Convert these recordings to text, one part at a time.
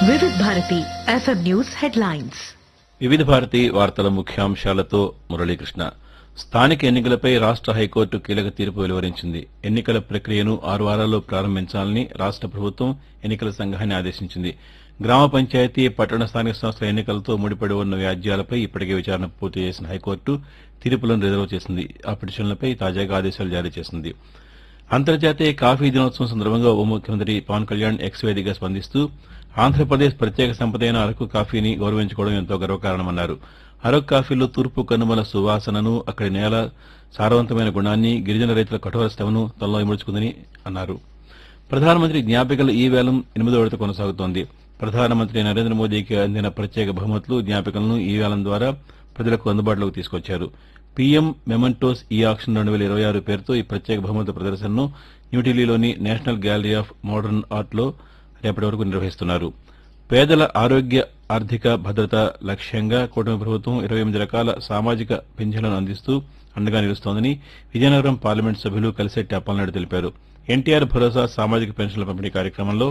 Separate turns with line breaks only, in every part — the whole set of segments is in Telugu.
వివిధ భారతి ఎఫ్ఎం న్యూస్ హెడ్లైన్స్
వివిధ భారతి వార్తల ముఖ్యాంశాలతో మురళీకృష్ణ స్థానిక ఎన్నికలపై రాష్ట హైకోర్టు కీలక తీర్పు వెలువరించింది ఎన్నికల ప్రక్రియను ఆరు వారాల్లో ప్రారంభించాలని రాష్ట ప్రభుత్వం ఎన్నికల సంఘాన్ని ఆదేశించింది గ్రామ పంచాయతీ పట్టణ స్థానిక సంస్థల ఎన్నికలతో ముడిపడి ఉన్న వ్యాజ్యాలపై ఇప్పటికే విచారణ పూర్తి చేసిన హైకోర్టు తీర్పులను రిజర్వ్ చేసింది ఆ పిటిషన్లపై తాజాగా ఆదేశాలు జారీ చేసింది అంతర్జాతీయ కాఫీ దినోత్సవం సందర్భంగా ఉప ముఖ్యమంత్రి పవన్ కళ్యాణ్ ఎక్స్ వేదికగా స్పందిస్తూ ఆంధ్రప్రదేశ్ ప్రత్యేక సంపద అయిన అరకు కాఫీని గౌరవించుకోవడం ఎంతో గర్వకారణమన్నారు అరకు కాఫీలో తూర్పు కనుమల సువాసనను అక్కడి నేల సారవంతమైన గుణాన్ని గిరిజన రైతుల కఠోర శ్రమను తనలో ఇముడ్చుకుందని అన్నారు ప్రధానమంత్రి జ్ఞాపికల ఈ వేలం ఎనిమిదో విడత కొనసాగుతోంది ప్రధానమంత్రి నరేంద్ర మోదీకి అందిన ప్రత్యేక బహుమతులు జ్ఞాపికలను ఈ వేలం ద్వారా ప్రజలకు అందుబాటులోకి తీసుకొచ్చారు పీఎం మెమంటోస్ ఈ ఆక్షన్ రెండు వేల ఇరవై ఆరు పేరుతో ఈ ప్రత్యేక బహుమతుల ప్రదర్శనను న్యూఢిల్లీలోని నేషనల్ గ్యాలరీ ఆఫ్ మోడర్న్ ఆర్ట్లో రేపటి వరకు నిర్వహిస్తున్నారు పేదల ఆరోగ్య ఆర్థిక భద్రత లక్ష్యంగా కూటమి ప్రభుత్వం ఇరవై ఎనిమిది రకాల సామాజిక పింఛన్లను అందిస్తూ అండగా నిలుస్తోందని విజయనగరం పార్లమెంట్ సభ్యులు కలిసెట్టి అప్పలనాయుడు తెలిపారు ఎన్టీఆర్ భరోసా సామాజిక పెన్షన్ల పంపిణీ కార్యక్రమంలో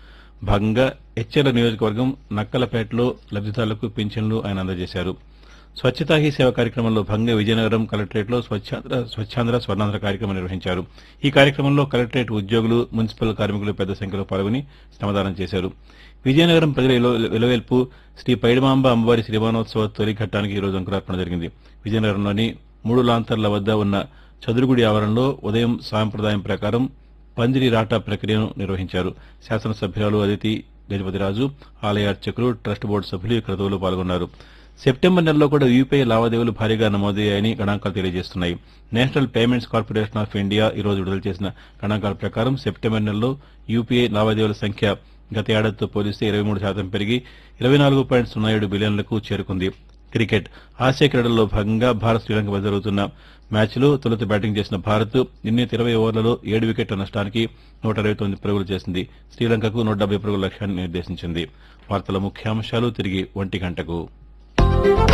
భాగంగా హెచ్ఎల్ నియోజకవర్గం నక్కలపేటలో లబ్దిదారులకు పింఛన్లు ఆయన అందజేశారు స్వచ్ఛతా హీ సేవ కార్యక్రమంలో భాగంగా విజయనగరం కలెక్టరేట్లో స్వచ్ఛాంధ్ర స్వచ్ఛాంధ్ర స్వర్ణాంధ్ర కార్యక్రమం నిర్వహించారు ఈ కార్యక్రమంలో కలెక్టరేట్ ఉద్యోగులు మున్సిపల్ కార్మికులు పెద్ద సంఖ్యలో పాల్గొని శ్రమదానం చేశారు విజయనగరం ప్రజల ఇలో- వెలవేల్పు శ్రీ పైడిమాంబ అమ్మవారి శ్రీమానోత్సవ తొలి ఘట్టానికి ఈ రోజు అంకురార్పణ జరిగింది విజయనగరంలోని మూడు లాంతర్ల వద్ద ఉన్న చదురుగుడి ఆవరణలో ఉదయం సాంప్రదాయం ప్రకారం పందిరి రాటా ప్రక్రియను నిర్వహించారు శాసనసభ్యురాలు అదితి గజపతిరాజు ఆలయ అర్చకులు ట్రస్ట్ బోర్డు సభ్యులు ఈ క్రతువులో పాల్గొన్నారు సెప్టెంబర్ నెలలో కూడా యూపీఐ లావాదేవీలు భారీగా నమోదయ్యాయని గణాంకాలు తెలియజేస్తున్నాయి national payments corporation of India ఈ రోజు విడుదల చేసిన గణాంకాల ప్రకారం సెప్టెంబర్ నెలలో యూపీఐ లావాదేవీల సంఖ్య గత ఏడాదితో పోలిస్తే ఇరవై మూడు శాతం పెరిగి ఇరవై నాలుగు పాయింట్ సున్నా ఏడు బిలియన్లకు చేరుకుంది క్రికెట్ ఆసియా క్రీడల్లో భాగంగా భారత్ శ్రీలంక మధ్య జరుగుతున్న మ్యాచ్లో తొలుత బ్యాటింగ్ చేసిన భారత్ నిర్ణీత ఇరవై ఓవర్లలో ఏడు వికెట్ల నష్టానికి నూట ఇరవై తొమ్మిది పరుగులు చేసింది శ్రీలంకకు నూట డెబ్బై పరుగుల లక్ష్యాన్ని నిర్దేశించింది వార్తల ముఖ్యాంశాలు తిరిగి ఒంటి గంటకు